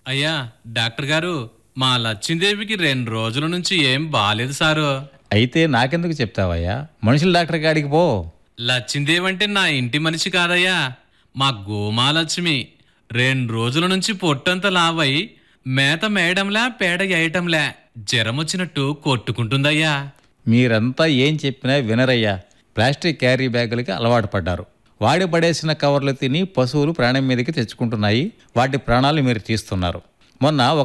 అయ్యా డాక్టర్ గారు మా లచ్చిందేవికి రెండు రోజుల నుంచి ఏం బాలేదు సారు అయితే నాకెందుకు చెప్తావయ్యా మనుషుల డాక్టర్ కాడికి పో లచ్చిందేవి అంటే నా ఇంటి మనిషి కాదయ్యా మా గోమాలక్ష్మి రెండు రోజుల నుంచి పొట్టంతా లావై మేత మేయడంలా పేడ వేయటంలా జ్వరం వచ్చినట్టు కొట్టుకుంటుందయ్యా మీరంతా ఏం చెప్పినా వినరయ్యా ప్లాస్టిక్ క్యారీ బ్యాగులకి అలవాటు పడ్డారు వాడి పడేసిన కవర్లు తిని పశువులు ప్రాణం మీదకి తెచ్చుకుంటున్నాయి వాటి ప్రాణాలు మీరు తీస్తున్నారు మొన్న ఒక